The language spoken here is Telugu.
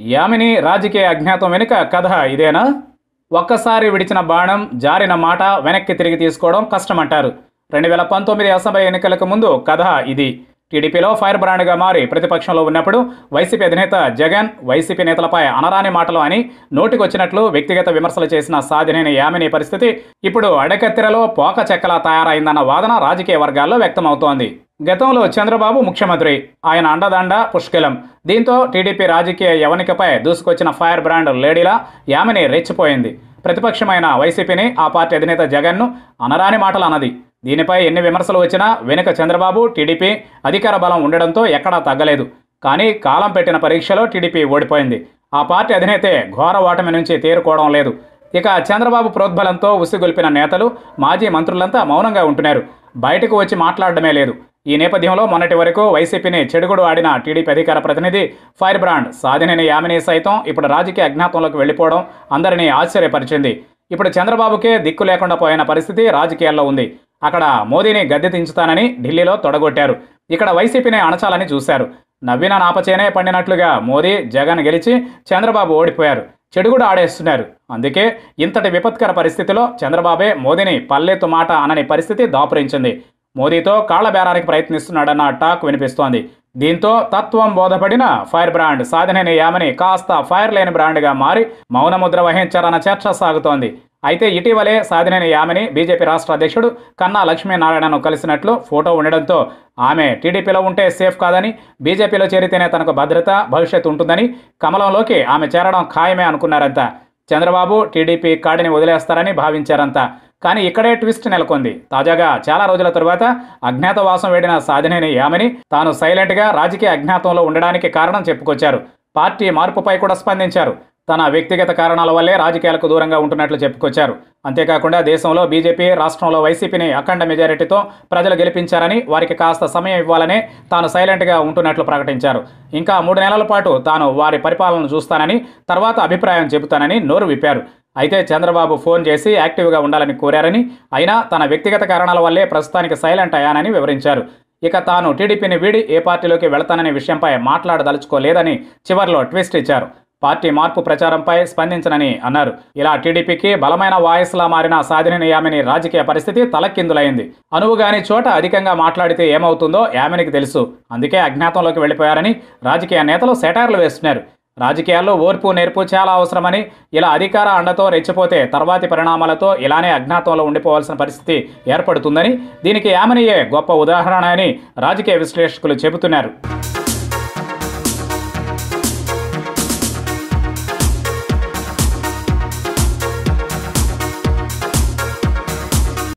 యామిని రాజకీయ అజ్ఞాతం వెనుక కథ ఇదేనా ఒక్కసారి విడిచిన బాణం జారిన మాట వెనక్కి తిరిగి తీసుకోవడం కష్టమంటారు రెండు వేల పంతొమ్మిది అసెంబ్లీ ఎన్నికలకు ముందు కథ ఇది టీడీపీలో ఫైర్ బ్రాండ్గా మారి ప్రతిపక్షంలో ఉన్నప్పుడు వైసీపీ అధినేత జగన్ వైసీపీ నేతలపై అనరాని మాటలు అని నోటికొచ్చినట్లు వ్యక్తిగత విమర్శలు చేసిన సాధినేని యామిని పరిస్థితి ఇప్పుడు అడకత్తెరలో పోక చెక్కలా తయారైందన్న వాదన రాజకీయ వర్గాల్లో వ్యక్తమవుతోంది గతంలో చంద్రబాబు ముఖ్యమంత్రి ఆయన అండదండ పుష్కలం దీంతో టీడీపీ రాజకీయ యవనికపై దూసుకొచ్చిన ఫైర్ బ్రాండ్ లేడీలా యామిని రెచ్చిపోయింది ప్రతిపక్షమైన వైసీపీని ఆ పార్టీ అధినేత జగన్ను అనరాని మాటలు అన్నది దీనిపై ఎన్ని విమర్శలు వచ్చినా వెనుక చంద్రబాబు టీడీపీ అధికార బలం ఉండడంతో ఎక్కడా తగ్గలేదు కానీ కాలం పెట్టిన పరీక్షలో టీడీపీ ఓడిపోయింది ఆ పార్టీ అధినేతే ఘోర ఓటమి నుంచి తేరుకోవడం లేదు ఇక చంద్రబాబు ప్రోద్బలంతో ఉసిగొల్పిన నేతలు మాజీ మంత్రులంతా మౌనంగా ఉంటున్నారు బయటకు వచ్చి మాట్లాడడమే లేదు ఈ నేపథ్యంలో మొన్నటి వరకు వైసీపీని చెడుగుడు ఆడిన టీడీపీ అధికార ప్రతినిధి ఫైర్ బ్రాండ్ సాధినేని యామిని సైతం ఇప్పుడు రాజకీయ అజ్ఞాతంలోకి వెళ్ళిపోవడం అందరినీ ఆశ్చర్యపరిచింది ఇప్పుడు చంద్రబాబుకే దిక్కు లేకుండా పోయిన పరిస్థితి రాజకీయాల్లో ఉంది అక్కడ మోదీని గద్దె దించుతానని ఢిల్లీలో తొడగొట్టారు ఇక్కడ వైసీపీని అణచాలని చూశారు నవ్విన నాపచేనే పండినట్లుగా మోదీ జగన్ గెలిచి చంద్రబాబు ఓడిపోయారు చెడుగుడు ఆడేస్తున్నారు అందుకే ఇంతటి విపత్కర పరిస్థితిలో చంద్రబాబే మోదీని పల్లెత్తు మాట అనని పరిస్థితి దాపురించింది మోదీతో కాళ్ల బేరానికి ప్రయత్నిస్తున్నాడన్న టాక్ వినిపిస్తోంది దీంతో తత్వం బోధపడిన ఫైర్ బ్రాండ్ సాధనేని యామని కాస్త ఫైర్ లేని బ్రాండ్గా మారి మౌనముద్ర వహించారన్న చర్చ సాగుతోంది అయితే ఇటీవలే సాధినేని యామిని బీజేపీ రాష్ట్ర అధ్యక్షుడు కన్నా లక్ష్మీనారాయణను కలిసినట్లు ఫోటో ఉండడంతో ఆమె టీడీపీలో ఉంటే సేఫ్ కాదని బీజేపీలో చేరితేనే తనకు భద్రత భవిష్యత్తు ఉంటుందని కమలంలోకి ఆమె చేరడం ఖాయమే అనుకున్నారంతా చంద్రబాబు టీడీపీ కాడిని వదిలేస్తారని భావించారంతా కానీ ఇక్కడే ట్విస్ట్ నెలకొంది తాజాగా చాలా రోజుల తరువాత అజ్ఞాతవాసం వేడిన సాధినేని యామిని తాను సైలెంట్గా రాజకీయ అజ్ఞాతంలో ఉండడానికి కారణం చెప్పుకొచ్చారు పార్టీ మార్పుపై కూడా స్పందించారు తన వ్యక్తిగత కారణాల వల్లే రాజకీయాలకు దూరంగా ఉంటున్నట్లు చెప్పుకొచ్చారు అంతేకాకుండా దేశంలో బీజేపీ రాష్ట్రంలో వైసీపీని అఖండ మెజారిటీతో ప్రజలు గెలిపించారని వారికి కాస్త సమయం ఇవ్వాలని తాను సైలెంట్గా ఉంటున్నట్లు ప్రకటించారు ఇంకా మూడు నెలల పాటు తాను వారి పరిపాలన చూస్తానని తర్వాత అభిప్రాయం చెబుతానని నోరు విప్పారు అయితే చంద్రబాబు ఫోన్ చేసి యాక్టివ్గా ఉండాలని కోరారని అయినా తన వ్యక్తిగత కారణాల వల్లే ప్రస్తుతానికి సైలెంట్ అయ్యానని వివరించారు ఇక తాను టీడీపీని వీడి ఏ పార్టీలోకి వెళతాననే విషయంపై మాట్లాడదలుచుకోలేదని చివర్లో ట్విస్ట్ ఇచ్చారు పార్టీ మార్పు ప్రచారంపై స్పందించనని అన్నారు ఇలా టీడీపీకి బలమైన వాయిస్లా మారిన సాధినేని యామిని రాజకీయ పరిస్థితి తలకిందులైంది అనువుగాని చోట అధికంగా మాట్లాడితే ఏమవుతుందో యామినికి తెలుసు అందుకే అజ్ఞాతంలోకి వెళ్ళిపోయారని రాజకీయ నేతలు సెటార్లు వేస్తున్నారు రాజకీయాల్లో ఓర్పు నేర్పు చాలా అవసరమని ఇలా అధికార అండతో రెచ్చిపోతే తర్వాతి పరిణామాలతో ఇలానే అజ్ఞాతంలో ఉండిపోవాల్సిన పరిస్థితి ఏర్పడుతుందని దీనికి యామనియే గొప్ప ఉదాహరణ అని రాజకీయ విశ్లేషకులు చెబుతున్నారు